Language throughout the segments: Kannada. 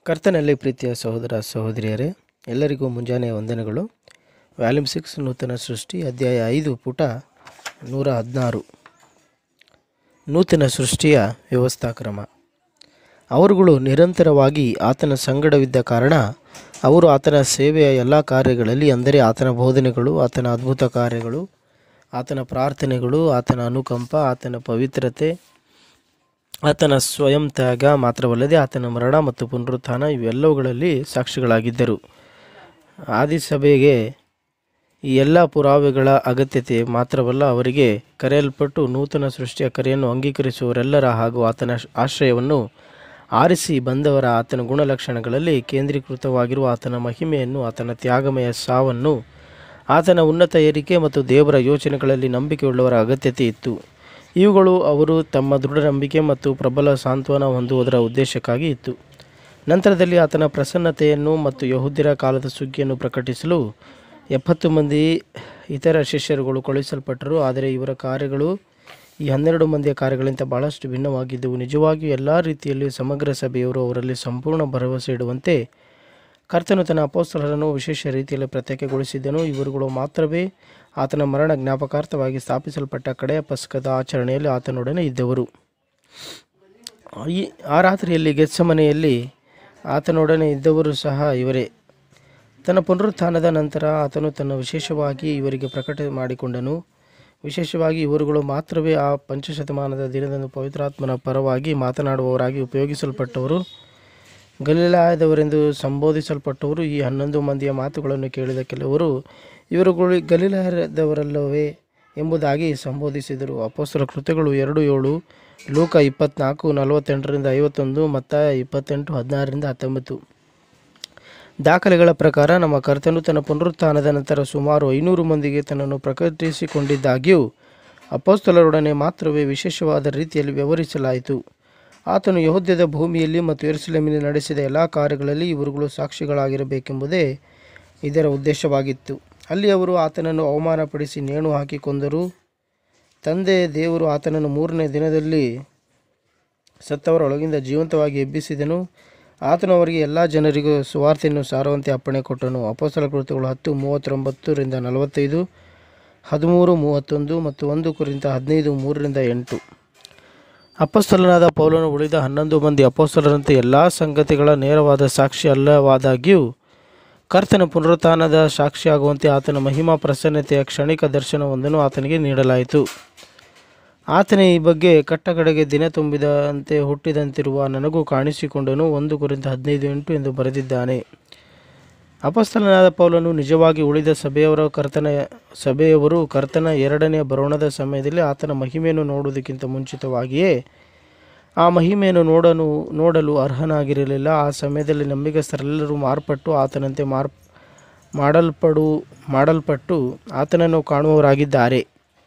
ಕರ್ತನಲ್ಲಿ ಪ್ರೀತಿಯ ಸಹೋದರ ಸಹೋದರಿಯರೇ ಎಲ್ಲರಿಗೂ ಮುಂಜಾನೆಯ ವಂದನೆಗಳು ವ್ಯಾಲ್ಯೂಮ್ ಸಿಕ್ಸ್ ನೂತನ ಸೃಷ್ಟಿ ಅಧ್ಯಾಯ ಐದು ಪುಟ ನೂರ ಹದಿನಾರು ನೂತನ ಸೃಷ್ಟಿಯ ವ್ಯವಸ್ಥಾ ಕ್ರಮ ಅವರುಗಳು ನಿರಂತರವಾಗಿ ಆತನ ಸಂಗಡವಿದ್ದ ಕಾರಣ ಅವರು ಆತನ ಸೇವೆಯ ಎಲ್ಲ ಕಾರ್ಯಗಳಲ್ಲಿ ಅಂದರೆ ಆತನ ಬೋಧನೆಗಳು ಆತನ ಅದ್ಭುತ ಕಾರ್ಯಗಳು ಆತನ ಪ್ರಾರ್ಥನೆಗಳು ಆತನ ಅನುಕಂಪ ಆತನ ಪವಿತ್ರತೆ ಆತನ ಸ್ವಯಂ ತ್ಯಾಗ ಮಾತ್ರವಲ್ಲದೆ ಆತನ ಮರಣ ಮತ್ತು ಪುನರುತ್ಥಾನ ಇವೆಲ್ಲವುಗಳಲ್ಲಿ ಸಾಕ್ಷಿಗಳಾಗಿದ್ದರು ಆದಿಸಭೆಗೆ ಈ ಎಲ್ಲ ಪುರಾವೆಗಳ ಅಗತ್ಯತೆ ಮಾತ್ರವಲ್ಲ ಅವರಿಗೆ ಕರೆಯಲ್ಪಟ್ಟು ನೂತನ ಸೃಷ್ಟಿಯ ಕರೆಯನ್ನು ಅಂಗೀಕರಿಸುವವರೆಲ್ಲರ ಹಾಗೂ ಆತನ ಆಶ್ರಯವನ್ನು ಆರಿಸಿ ಬಂದವರ ಆತನ ಗುಣಲಕ್ಷಣಗಳಲ್ಲಿ ಕೇಂದ್ರೀಕೃತವಾಗಿರುವ ಆತನ ಮಹಿಮೆಯನ್ನು ಆತನ ತ್ಯಾಗಮಯ ಸಾವನ್ನು ಆತನ ಉನ್ನತ ಏರಿಕೆ ಮತ್ತು ದೇವರ ಯೋಚನೆಗಳಲ್ಲಿ ನಂಬಿಕೆಯುಳ್ಳವರ ಅಗತ್ಯತೆ ಇತ್ತು ಇವುಗಳು ಅವರು ತಮ್ಮ ದೃಢ ನಂಬಿಕೆ ಮತ್ತು ಪ್ರಬಲ ಸಾಂತ್ವನ ಹೊಂದುವುದರ ಉದ್ದೇಶಕ್ಕಾಗಿ ಇತ್ತು ನಂತರದಲ್ಲಿ ಆತನ ಪ್ರಸನ್ನತೆಯನ್ನು ಮತ್ತು ಯಹೂದ್ಯರ ಕಾಲದ ಸುಗ್ಗಿಯನ್ನು ಪ್ರಕಟಿಸಲು ಎಪ್ಪತ್ತು ಮಂದಿ ಇತರ ಶಿಷ್ಯರುಗಳು ಕಳುಹಿಸಲ್ಪಟ್ಟರು ಆದರೆ ಇವರ ಕಾರ್ಯಗಳು ಈ ಹನ್ನೆರಡು ಮಂದಿಯ ಕಾರ್ಯಗಳಿಂದ ಬಹಳಷ್ಟು ಭಿನ್ನವಾಗಿದ್ದವು ನಿಜವಾಗಿಯೂ ಎಲ್ಲ ರೀತಿಯಲ್ಲಿ ಸಮಗ್ರ ಸಭೆಯವರು ಅವರಲ್ಲಿ ಸಂಪೂರ್ಣ ಭರವಸೆ ಇಡುವಂತೆ ಕರ್ತನು ತನ್ನ ಅಪೋಸ್ತಲರನ್ನು ವಿಶೇಷ ರೀತಿಯಲ್ಲಿ ಪ್ರತ್ಯೇಕಗೊಳಿಸಿದ್ದನು ಇವರುಗಳು ಮಾತ್ರವೇ ಆತನ ಮರಣ ಜ್ಞಾಪಕಾರ್ಥವಾಗಿ ಸ್ಥಾಪಿಸಲ್ಪಟ್ಟ ಕಡೆಯ ಪಸ್ಕದ ಆಚರಣೆಯಲ್ಲಿ ಆತನೊಡನೆ ಇದ್ದವರು ಈ ಆ ರಾತ್ರಿಯಲ್ಲಿ ಗೆತ್ಸಮನೆಯಲ್ಲಿ ಆತನೊಡನೆ ಇದ್ದವರು ಸಹ ಇವರೇ ತನ್ನ ಪುನರುತ್ಥಾನದ ನಂತರ ಆತನು ತನ್ನ ವಿಶೇಷವಾಗಿ ಇವರಿಗೆ ಪ್ರಕಟ ಮಾಡಿಕೊಂಡನು ವಿಶೇಷವಾಗಿ ಇವರುಗಳು ಮಾತ್ರವೇ ಆ ಪಂಚಶತಮಾನದ ದಿನದಂದು ಪವಿತ್ರಾತ್ಮನ ಪರವಾಗಿ ಮಾತನಾಡುವವರಾಗಿ ಉಪಯೋಗಿಸಲ್ಪಟ್ಟವರು ಗಲೀಲಾಯದವರೆಂದು ಸಂಬೋಧಿಸಲ್ಪಟ್ಟವರು ಈ ಹನ್ನೊಂದು ಮಂದಿಯ ಮಾತುಗಳನ್ನು ಕೇಳಿದ ಕೆಲವರು ಇವರುಗಳು ಗಲೀಲಾಯದವರಲ್ಲವೇ ಎಂಬುದಾಗಿ ಸಂಬೋಧಿಸಿದರು ಅಪೋಸ್ತರ ಕೃತ್ಯಗಳು ಎರಡು ಏಳು ಲೂಕ ಇಪ್ಪತ್ನಾಲ್ಕು ನಲವತ್ತೆಂಟರಿಂದ ಐವತ್ತೊಂದು ಮತ್ತು ಇಪ್ಪತ್ತೆಂಟು ಹದಿನಾರರಿಂದ ಹತ್ತೊಂಬತ್ತು ದಾಖಲೆಗಳ ಪ್ರಕಾರ ನಮ್ಮ ಕರ್ತನು ತನ್ನ ಪುನರುತ್ಥಾನದ ನಂತರ ಸುಮಾರು ಐನೂರು ಮಂದಿಗೆ ತನ್ನನ್ನು ಪ್ರಕಟಿಸಿಕೊಂಡಿದ್ದಾಗ್ಯೂ ಅಪೋಸ್ತಲರೊಡನೆ ಮಾತ್ರವೇ ವಿಶೇಷವಾದ ರೀತಿಯಲ್ಲಿ ವ್ಯವಹರಿಸಲಾಯಿತು ಆತನು ಯಹೂದ್ಯದ ಭೂಮಿಯಲ್ಲಿ ಮತ್ತು ಯೆರೂಸಲೇಮಿನಲ್ಲಿ ನಡೆಸಿದ ಎಲ್ಲ ಕಾರ್ಯಗಳಲ್ಲಿ ಇವರುಗಳು ಸಾಕ್ಷಿಗಳಾಗಿರಬೇಕೆಂಬುದೇ ಇದರ ಉದ್ದೇಶವಾಗಿತ್ತು ಅಲ್ಲಿ ಅವರು ಆತನನ್ನು ಅವಮಾನಪಡಿಸಿ ನೇಣು ಹಾಕಿ ಕೊಂದರು ತಂದೆ ದೇವರು ಆತನನ್ನು ಮೂರನೇ ದಿನದಲ್ಲಿ ಸತ್ತವರೊಳಗಿಂದ ಜೀವಂತವಾಗಿ ಎಬ್ಬಿಸಿದನು ಆತನು ಅವರಿಗೆ ಎಲ್ಲ ಜನರಿಗೂ ಸುವಾರ್ತೆಯನ್ನು ಸಾರುವಂತೆ ಅಪ್ಪಣೆ ಕೊಟ್ಟನು ಅಪೋಸ್ತಲ ಕೃತ್ಯಗಳು ಹತ್ತು ಮೂವತ್ತೊಂಬತ್ತರಿಂದ ನಲವತ್ತೈದು ಹದಿಮೂರು ಮೂವತ್ತೊಂದು ಮತ್ತು ಒಂದು ಕುರಿತ ಹದಿನೈದು ಮೂರರಿಂದ ಎಂಟು ಅಪಸ್ತಲನಾದ ಪೌಲನು ಉಳಿದ ಹನ್ನೊಂದು ಮಂದಿ ಅಪೋಸ್ತಲರಂತೆ ಎಲ್ಲ ಸಂಗತಿಗಳ ನೇರವಾದ ಸಾಕ್ಷಿ ಅಲ್ಲವಾದಾಗ್ಯೂ ಕರ್ತನ ಪುನರುತ್ಥಾನದ ಸಾಕ್ಷಿಯಾಗುವಂತೆ ಆತನ ಮಹಿಮಾ ಪ್ರಸನ್ನತೆಯ ಕ್ಷಣಿಕ ದರ್ಶನವೊಂದನ್ನು ಆತನಿಗೆ ನೀಡಲಾಯಿತು ಆತನೇ ಈ ಬಗ್ಗೆ ಕಟ್ಟಕಡೆಗೆ ದಿನ ತುಂಬಿದಂತೆ ಹುಟ್ಟಿದಂತಿರುವ ನನಗೂ ಕಾಣಿಸಿಕೊಂಡನು ಒಂದು ಕುರಿತ ಹದಿನೈದು ಎಂಟು ಎಂದು ಬರೆದಿದ್ದಾನೆ ಅಪಸ್ತಲನಾದ ಪೌಲನು ನಿಜವಾಗಿ ಉಳಿದ ಸಭೆಯವರ ಕರ್ತನ ಸಭೆಯವರು ಕರ್ತನ ಎರಡನೆಯ ಬರೋಣದ ಸಮಯದಲ್ಲಿ ಆತನ ಮಹಿಮೆಯನ್ನು ನೋಡುವುದಕ್ಕಿಂತ ಮುಂಚಿತವಾಗಿಯೇ ಆ ಮಹಿಮೆಯನ್ನು ನೋಡಲು ನೋಡಲು ಅರ್ಹನಾಗಿರಲಿಲ್ಲ ಆ ಸಮಯದಲ್ಲಿ ನಂಬಿಗಸ್ತರೆಲ್ಲರೂ ಮಾರ್ಪಟ್ಟು ಆತನಂತೆ ಮಾರ್ ಮಾಡಲ್ಪಡು ಮಾಡಲ್ಪಟ್ಟು ಆತನನ್ನು ಕಾಣುವವರಾಗಿದ್ದಾರೆ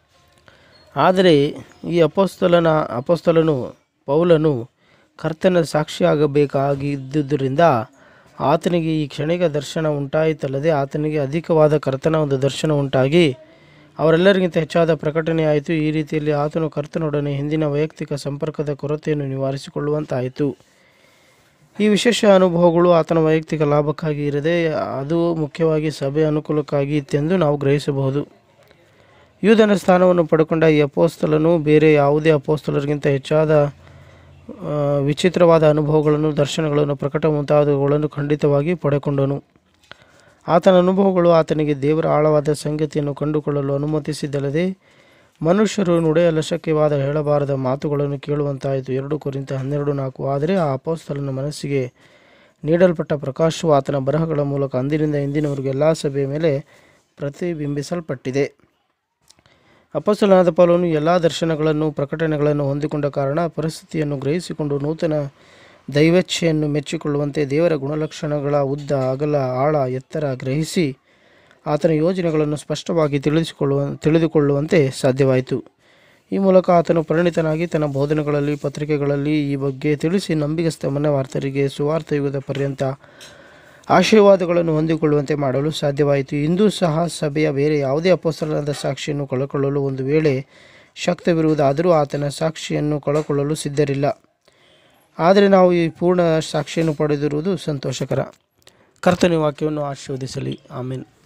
ಆದರೆ ಈ ಅಪೋಸ್ತಲನ ಅಪೋಸ್ತಲನು ಪೌಲನು ಕರ್ತನ ಸಾಕ್ಷಿಯಾಗಬೇಕಾಗಿದ್ದುದರಿಂದ ಆತನಿಗೆ ಈ ಕ್ಷಣಿಕ ದರ್ಶನ ಉಂಟಾಯಿತಲ್ಲದೆ ಆತನಿಗೆ ಅಧಿಕವಾದ ಕರ್ತನ ಒಂದು ದರ್ಶನ ಉಂಟಾಗಿ ಅವರೆಲ್ಲರಿಗಿಂತ ಹೆಚ್ಚಾದ ಪ್ರಕಟಣೆಯಾಯಿತು ಈ ರೀತಿಯಲ್ಲಿ ಆತನು ಕರ್ತನೊಡನೆ ಹಿಂದಿನ ವೈಯಕ್ತಿಕ ಸಂಪರ್ಕದ ಕೊರತೆಯನ್ನು ನಿವಾರಿಸಿಕೊಳ್ಳುವಂತಾಯಿತು ಈ ವಿಶೇಷ ಅನುಭವಗಳು ಆತನ ವೈಯಕ್ತಿಕ ಲಾಭಕ್ಕಾಗಿ ಇರದೆ ಅದು ಮುಖ್ಯವಾಗಿ ಸಭೆ ಅನುಕೂಲಕ್ಕಾಗಿ ಇತ್ತೆಂದು ನಾವು ಗ್ರಹಿಸಬಹುದು ಯೂದನ ಸ್ಥಾನವನ್ನು ಪಡ್ಕೊಂಡ ಈ ಅಪೋಸ್ತಲನು ಬೇರೆ ಯಾವುದೇ ಅಪೋಸ್ತಲರಿಗಿಂತ ಹೆಚ್ಚಾದ ಆ, ವಿಚಿತ್ರವಾದ ಅನುಭವಗಳನ್ನು ದರ್ಶನಗಳನ್ನು ಪ್ರಕಟ ಮುಂತಾದವುಗಳನ್ನು ಖಂಡಿತವಾಗಿ ಪಡೆಕೊಂಡನು ಆತನ ಅನುಭವಗಳು ಆತನಿಗೆ ದೇವರ ಆಳವಾದ ಸಂಗತಿಯನ್ನು ಕಂಡುಕೊಳ್ಳಲು ಅನುಮತಿಸಿದ್ದಲ್ಲದೆ ಮನುಷ್ಯರು ನುಡಿಯಲು ಶಕ್ಯವಾದ ಹೇಳಬಾರದ ಮಾತುಗಳನ್ನು ಕೇಳುವಂತಾಯಿತು ಎರಡು ಕುರಿತ ಹನ್ನೆರಡು ನಾಲ್ಕು ಆದರೆ ಆ ಅಪೋಸ್ತಲನ ಮನಸ್ಸಿಗೆ ನೀಡಲ್ಪಟ್ಟ ಪ್ರಕಾಶವು ಆತನ ಬರಹಗಳ ಮೂಲಕ ಅಂದಿನಿಂದ ಇಂದಿನವರೆಗೂ ಎಲ್ಲ ಸಭೆಯ ಮೇಲೆ ಪ್ರತಿಬಿಂಬಿಸಲ್ಪಟ್ಟಿದೆ ಅಪಸ್ತಲನಾದ ಪೌಲನು ಎಲ್ಲ ದರ್ಶನಗಳನ್ನು ಪ್ರಕಟಣೆಗಳನ್ನು ಹೊಂದಿಕೊಂಡ ಕಾರಣ ಪರಿಸ್ಥಿತಿಯನ್ನು ಗ್ರಹಿಸಿಕೊಂಡು ನೂತನ ದೈವೇಚ್ಛೆಯನ್ನು ಮೆಚ್ಚಿಕೊಳ್ಳುವಂತೆ ದೇವರ ಗುಣಲಕ್ಷಣಗಳ ಉದ್ದ ಅಗಲ ಆಳ ಎತ್ತರ ಗ್ರಹಿಸಿ ಆತನ ಯೋಜನೆಗಳನ್ನು ಸ್ಪಷ್ಟವಾಗಿ ತಿಳಿಸಿಕೊಳ್ಳುವ ತಿಳಿದುಕೊಳ್ಳುವಂತೆ ಸಾಧ್ಯವಾಯಿತು ಈ ಮೂಲಕ ಆತನು ಪರಿಣಿತನಾಗಿ ತನ್ನ ಬೋಧನೆಗಳಲ್ಲಿ ಪತ್ರಿಕೆಗಳಲ್ಲಿ ಈ ಬಗ್ಗೆ ತಿಳಿಸಿ ನಂಬಿಗಸ್ತ ಮನವಾರ್ತರಿಗೆ ಸುವಾರ್ಥ ಯುಗದ ಪರ್ಯಂತ ಆಶೀರ್ವಾದಗಳನ್ನು ಹೊಂದಿಕೊಳ್ಳುವಂತೆ ಮಾಡಲು ಸಾಧ್ಯವಾಯಿತು ಇಂದು ಸಹ ಸಭೆಯ ಬೇರೆ ಯಾವುದೇ ಅಪೋಸ್ತಲನಾದ ಸಾಕ್ಷಿಯನ್ನು ಕಳಕೊಳ್ಳಲು ಒಂದು ವೇಳೆ ಶಕ್ತವಿರುವುದಾದರೂ ಆತನ ಸಾಕ್ಷಿಯನ್ನು ಕಳಕೊಳ್ಳಲು ಸಿದ್ಧರಿಲ್ಲ ಆದರೆ ನಾವು ಈ ಪೂರ್ಣ ಸಾಕ್ಷಿಯನ್ನು ಪಡೆದಿರುವುದು ಸಂತೋಷಕರ ಕರ್ತನ ವಾಕ್ಯವನ್ನು ಆಶೀರ್ವದಿಸಲಿ ಆಮೇನ್